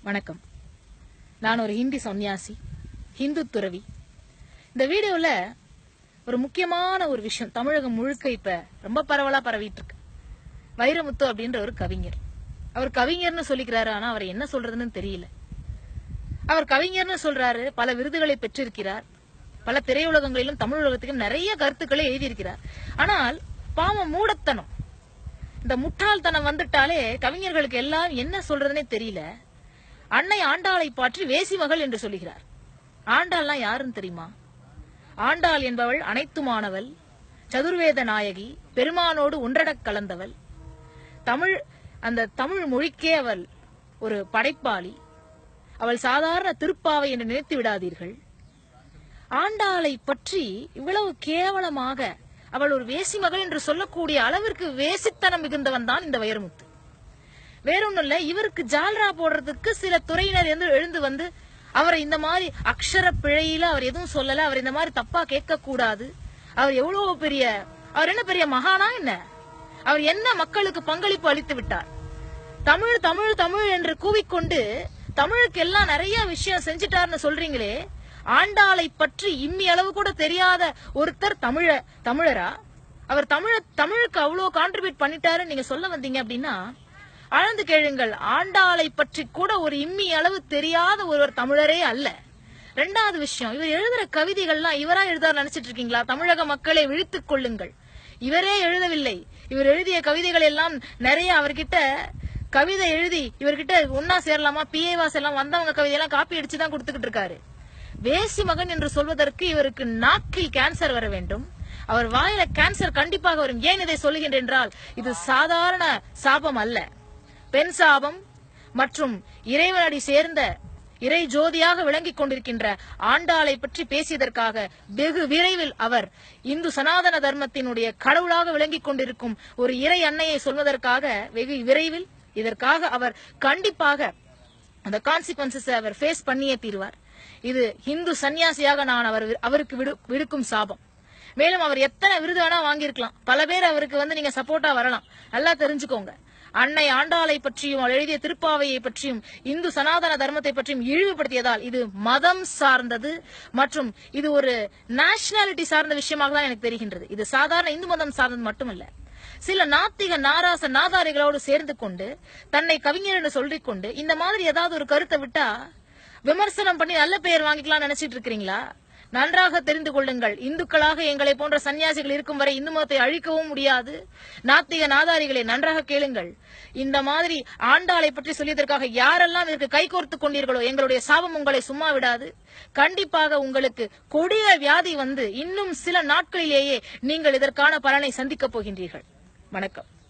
வணக்கம் நான் ஒரு ஹிந்தி சன்னியாசி ஹிந்து துறவி இந்த வீடியோல ஒரு முக்கியமான ஒரு விஷயம் தமிழகம் முழுக்க இப்ப ரொம்ப பரவலா பரவிட்டு இருக்கு வைரமுத்து அப்படின்ற ஒரு கவிஞர் அவர் கவிஞர்னு சொல்லிக்கிறாரு ஆனா அவர் என்ன சொல்றதுன்னு தெரியல அவர் கவிஞர்னு சொல்றாரு பல விருதுகளை பெற்றிருக்கிறார் பல திரையுலகங்களிலும் தமிழ் உலகத்துக்கும் நிறைய கருத்துக்களை எழுதியிருக்கிறார் ஆனால் பாவம் மூடத்தனம் இந்த முட்டாள்தனம் வந்துட்டாலே கவிஞர்களுக்கு எல்லாம் என்ன சொல்றதுனே தெரியல அன்னை ஆண்டாளை பாற்றி வேசி மகள் என்று சொல்லுகிறார் ஆண்டாள்லாம் யாருன்னு தெரியுமா ஆண்டாள் என்பவள் அனைத்துமானவள் சதுர்வேத நாயகி பெருமானோடு ஒன்றடக் கலந்தவள் தமிழ் அந்த தமிழ் மொழிக்கே அவள் ஒரு படைப்பாளி அவள் சாதாரண திருப்பாவை என்று நினைத்து விடாதீர்கள் ஆண்டாளை பற்றி இவ்வளவு கேவலமாக அவள் ஒரு வேசி மகள் என்று சொல்லக்கூடிய அளவிற்கு வேசித்தனம் மிகுந்தவன் தான் இந்த வைரமுத்து வேறொன்னும் இல்ல இவருக்கு ஜால்ரா போடுறதுக்கு சில துறையினர் வந்து எழுந்து வந்து அவரை இந்த மாதிரி அக்ஷர பிழையில அவர் எதுவும் சொல்லல அவர் இந்த மாதிரி தப்பா கேட்க கூடாது அவர் எவ்வளவு பெரிய அவர் என்ன பெரிய மகானா என்ன அவர் என்ன மக்களுக்கு பங்களிப்பு அளித்து விட்டார் தமிழ் தமிழ் தமிழ் என்று கூவிக்கொண்டு தமிழுக்கு எல்லாம் நிறைய விஷயம் செஞ்சிட்டாருன்னு சொல்றீங்களே ஆண்டாளை பற்றி இம்மி அளவு கூட தெரியாத ஒருத்தர் தமிழ தமிழரா அவர் தமிழ தமிழுக்கு அவ்வளவு கான்ட்ரிபியூட் பண்ணிட்டாருன்னு நீங்க சொல்ல வந்தீங்க அப்படின்னா ஆழ்ந்து கேளுங்கள் ஆண்டாளை பற்றி கூட ஒரு இம்மி அளவு தெரியாத ஒருவர் தமிழரே அல்ல ரெண்டாவது விஷயம் இவர் எழுதுற கவிதைகள்லாம் இவரா எழுதார் நினைச்சிட்டு இருக்கீங்களா தமிழக மக்களை விழித்துக் கொள்ளுங்கள் இவரே எழுதவில்லை இவர் எழுதிய கவிதைகள் எல்லாம் நிறைய அவர்கிட்ட கவிதை எழுதி இவர்கிட்ட ஒன்னா சேரலாமா பிஏவா சேரலாம் வந்தவங்க கவிதையெல்லாம் காப்பி அடிச்சு தான் கொடுத்துக்கிட்டு இருக்காரு வேசி மகன் என்று சொல்வதற்கு இவருக்கு நாக்கில் கேன்சர் வர வேண்டும் அவர் வாயில கேன்சர் கண்டிப்பாக வரும் ஏன் இதை சொல்லுகின்றேன் என்றால் இது சாதாரண சாபம் அல்ல பெண் சாபம் மற்றும் இறைவனடி சேர்ந்த இறை ஜோதியாக விளங்கிக் கொண்டிருக்கின்ற ஆண்டாளை பற்றி பேசியதற்காக வெகு விரைவில் அவர் இந்து சனாதன தர்மத்தினுடைய கடவுளாக விளங்கிக் கொண்டிருக்கும் ஒரு இறை அன்னையை சொல்வதற்காக வெகு விரைவில் இதற்காக அவர் கண்டிப்பாக அந்த கான்சிக்வன்சஸ் அவர் ஃபேஸ் பண்ணியே தீர்வார் இது இந்து சன்னியாசியாக நான் அவர் அவருக்கு விடு- விடுக்கும் சாபம் மேலும் அவர் எத்தனை விருது வேணா வாங்கியிருக்கலாம் பல பேர் அவருக்கு வந்து நீங்க சப்போர்ட்டா வரலாம் நல்லா தெரிஞ்சுக்கோங்க அன்னை ஆண்டாளை பற்றியும் அவள் எழுதிய திருப்பாவையை பற்றியும் இந்து சனாதன தர்மத்தை பற்றியும் இழிவுபடுத்தியதால் இது மதம் சார்ந்தது மற்றும் இது ஒரு நேஷனாலிட்டி சார்ந்த விஷயமாக தான் எனக்கு தெரிகின்றது இது சாதாரண இந்து மதம் சார்ந்தது மட்டுமல்ல சில நாத்திக நாராச நாதாரிகளோடு சேர்ந்து கொண்டு தன்னை கவிஞர் என்று சொல்லிக் கொண்டு இந்த மாதிரி ஏதாவது ஒரு கருத்தை விட்டா விமர்சனம் பண்ணி நல்ல பெயர் வாங்கிக்கலாம் நினைச்சிட்டு இருக்கிறீங்களா நன்றாக தெரிந்து கொள்ளுங்கள் இந்துக்களாக எங்களை போன்ற சன்னியாசிகள் இருக்கும் வரை இந்து மதத்தை அழிக்கவும் முடியாது நாத்திக நாதாரிகளை நன்றாக கேளுங்கள் இந்த மாதிரி ஆண்டாளை பற்றி சொல்லியதற்காக யாரெல்லாம் இதற்கு கைகோர்த்து கொண்டீர்களோ எங்களுடைய சாபம் உங்களை சும்மா விடாது கண்டிப்பாக உங்களுக்கு கொடிய வியாதி வந்து இன்னும் சில நாட்களிலேயே நீங்கள் இதற்கான பலனை சந்திக்கப் போகின்றீர்கள் வணக்கம்